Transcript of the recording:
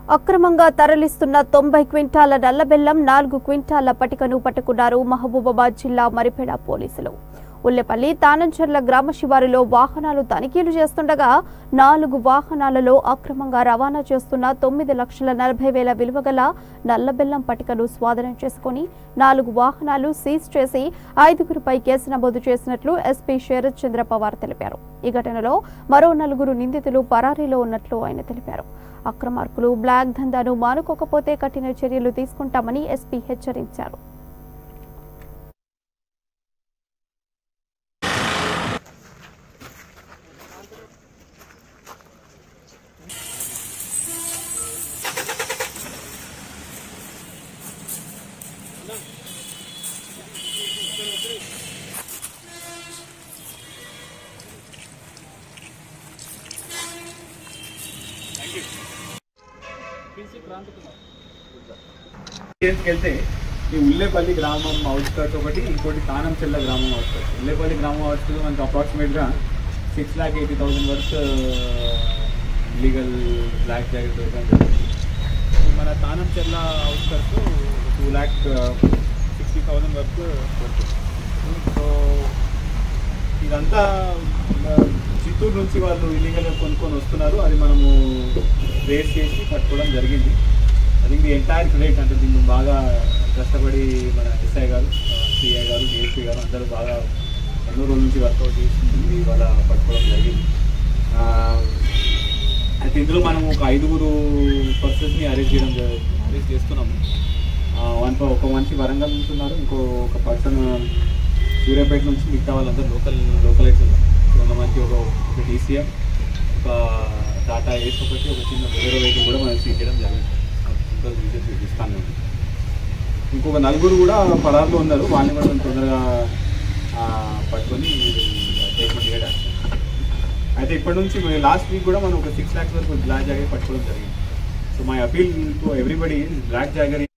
అక్రమంగా తరలిస్తున్న తొంభై క్వింటాల నల్లబెల్లం నాలుగు క్వింటాల పటికను పట్టుకున్నారు మహబూబాబాద్ జిల్లా మరిపేడ పోలీసులు ఉల్లెపల్లి తానంచెర్ల గ్రామ శివారులో వాహనాలు తనిఖీలు చేస్తుండగా నాలుగు వాహనాలలో అక్రమంగా రవాణా చేస్తున్న తొమ్మిది లక్షల నలభై వేల విలువగల నల్లబెల్లం పటికను స్వాధీనం చేసుకుని నాలుగు వాహనాలు సీజ్ చేసి ఐదుగురిపై కేసు నమోదు చేసినట్లు ఎస్పీ శరత్ చంద్ర పవార్ తెలిపారు ఈ ఘటనలో మరో నలుగురు నిందితులు పరారీలో ఉన్నట్లు ఆయన తెలిపారు అక్రమార్కులు బ్లాక్ దందాను మానుకోకపోతే కఠిన చర్యలు తీసుకుంటామని ఎస్పీ హెచ్చరించారు వెళ్తే ఈ ఉల్లేపల్లి గ్రామం అవుట్స్కట్స్ ఒకటి ఇంకోటి కానంచెల్ల గ్రామం అవుట్స్కట్స్ ఉల్లేపల్లి గ్రామం అవుట్స్కట్స్ మనకి అప్రాక్సిమేట్గా సిక్స్ ల్యాక్ ఎయిటీ థౌసండ్ వరకు లీగల్ బ్లాక్ జాకెట్ దొరకడం జరిగింది మన కానంచెల్ల outskirts two lakh sixty thousand వరకు దొరుకుతుంది సో ఇదంతా ఆ, చిత్తూరు నుంచి వాళ్ళు ఇల్లీగల్గా కొనుక్కొని వస్తున్నారు అది మనము రేస్ చేసి పట్టుకోవడం జరిగింది అది ది ఎంటైర్ క్రెడిట్ అంటే దీన్ని బాగా కష్టపడి మన ఎస్ఐ గారు సిఐ గారు డిఎస్పీ గారు అందరూ బాగా ఎన్నో రోజుల నుంచి వర్కౌట్ చేసి ఇది ఇవాళ పట్టుకోవడం జరిగింది ఆ, అయితే ఇందులో మనం ఒక ఐదుగురు పర్సన్స్ని అరెస్ట్ చేయడం అరెస్ట్ చేస్తున్నాము వన్ ఒక మనిషి వరంగల్ నుంచి ఉన్నారు ఇంకో ఒక పర్సన్ సూర్యాపేట నుంచి మిగతా వాళ్ళందరూ లోకల్ లోకలైట్స్ ఉన్నారు కొంతమంది ఒక ఒక డీసీఎం ఒక టాటా ఏస్ ఒకటి ఒక చిన్న బొలేరో వెహికల్ కూడా మనం సీజ్ చేయడం జరిగింది సింపుల్ విజయ్ చూపిస్తాను నేను ఇంకొక నలుగురు కూడా పడార్లో ఉన్నారు వాళ్ళని కూడా మనం తొందరగా ఆ, పట్టుకొని టేకింగ్ చేయడం అయితే ఇప్పటి నుంచి లాస్ట్ వీక్ కూడా మనం ఒక సిక్స్ ల్యాక్స్ వరకు బ్లాక్ జాగర్ పట్టుకోవడం జరిగింది so my appeal to everybody black jogger